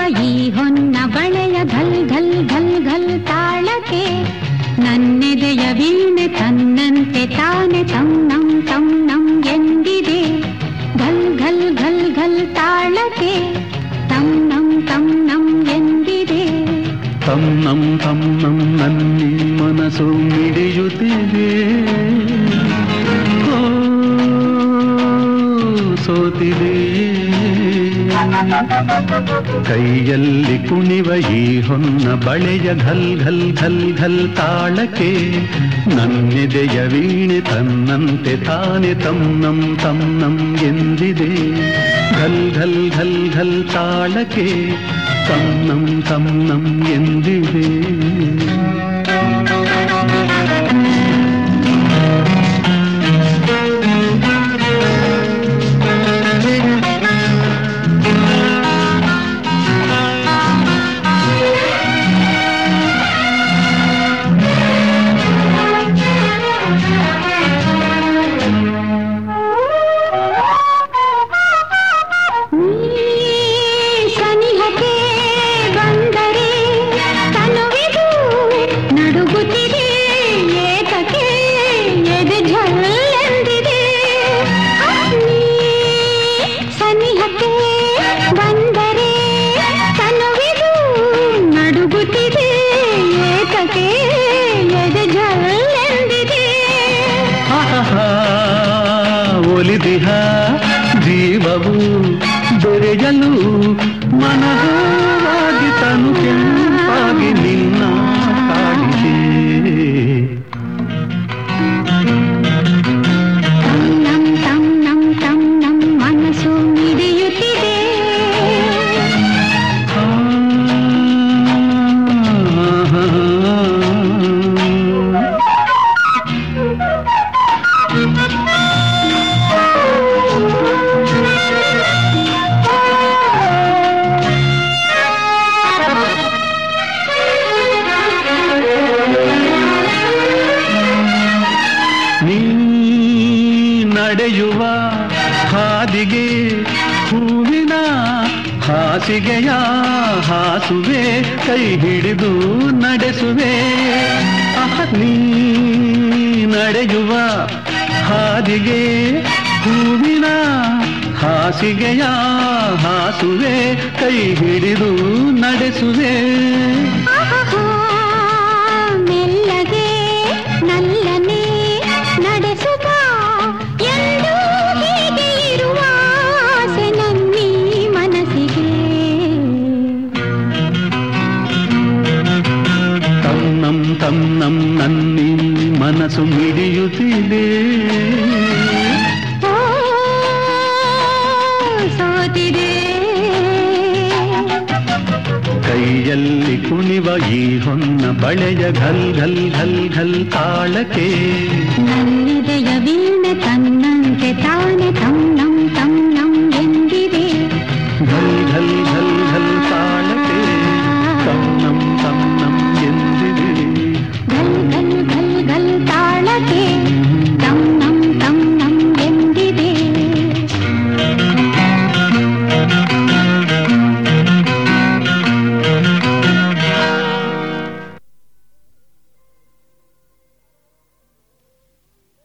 ಈ ಹೊನ್ನ ಬಳೆಯ ಘಲ್ ಘಲ್ ಘಲ್ ಘಲ್ ತಾಳಕ್ಕೆ ನನ್ನೆದೆಯ ವೀಣೆ ತನ್ನಂತೆ ತಾನೆ ತನ್ನಂ ತನ್ನಂ ಎಂದಿದೆ ಘಲ್ ಘಲ್ ಘಲ್ ಘಲ್ ತಾಳಕ್ಕೆ ತನ್ನಂ ತನ್ನಂ ಎಂದಿದೆ ತನ್ನಂ ತನ್ನಂ ನನ್ನಿ ಮನಸ್ಸು ಮಿಡಿಯುತ್ತಿದೆ ಓ, ಸೋತಿದೆ ಕೈಯಲ್ಲಿ ಕುಣಿವ ಈ ಹೊನ್ನ ಬಳೆಯ ಘಲ್ ಘಲ್ ಘಲ್ ಘಲ್ ತಾಳಕ್ಕೆ ನನ್ನೆದೆಯ ವೀಣೆ ತನ್ನಂತೆ ತಾನೆ ತನ್ನಂ ತನ್ನಂ ಎಂದಿದೆ ಘಲ್ ಘಲ್ ಘಲ್ ಘಲ್ ತಾಳಕ್ಕೆ ತನ್ನಂ ತನ್ನಂ ಎಂದಿದೆ ನೀ ಸನಿಹಕ್ಕೆ ಬಂದರೆ ತನುವಿದು ನಡುಗುತ್ತಿದೆ ಏತಕ್ಕೆ ಎದೆ ಝಲ್ಲೆಂದಿದೆ ನೀ ಸನಿಹಕ್ಕೆ ಬಂದರೆ ತನುವಿದು ನಡುಗುತ್ತಿದೆ ಏತಕ್ಕೆ ಎದೆ ಝಲ್ಲೆಂದಿದೆ ಆಹಾ, ಒಲಿದಿಹ ಜೀವವು ಬೆರೆಯಲು ಮನವಾಗಿ ತನು ಕೆಂಪಾಗಿ ನಿನ್ನ ಕಾಡಿದೆ ತನ್ನಂ ತನ್ನಂ ತನ್ನಂ ಮನಸ್ಸು ಮಿಡಿಯುತ್ತಿದೆ ನೀ ನಡೆಯುವ ಹಾದಿಗೆ ಹೂವಿನ ಹಾಸಿಗೆಯ ಹಾಸುವೆ ಕೈ ಹಿಡಿದು ನಡೆಸುವೆ ಅಹ, ನೀ ನಡೆಯುವ ಹಾದಿಗೆ ಹೂವಿನ ಹಾಸಿಗೆಯ ಹಾಸುವೆ ಕೈ ಹಿಡಿದು ನಡೆಸುವೆ ಆಹಾಹಾ, ಮೆಲ್ಲಗೆ ನಲ್ಲನೆ ನಡೆಸುವ ಎಂದು ಹೀಗೆ ಇರುವ ಆಸೆ ನನ್ನೀ ಮನಸ್ಸಿಗೆ ತನ್ನಂ ತನ್ನಂ ನನ್ನಿ ಮನಸ್ಸು ಮಿಡಿಯುತ್ತಿದೆ ಓ, ಸೋತಿದೆ ಕೈಯಲ್ಲಿ ಕುಣಿವ ಈ ಹೊನ್ನ ಬಳೆಯ ಘಲ್ ಘಲ್ ಘಲ್ ಘಲ್ ತಾಳಕ್ಕೆ ನನ್ನಿದೆಯ ವೀಣೆ ತನ್ನಂತೆ ತಾನೆ ತನ್ನಂ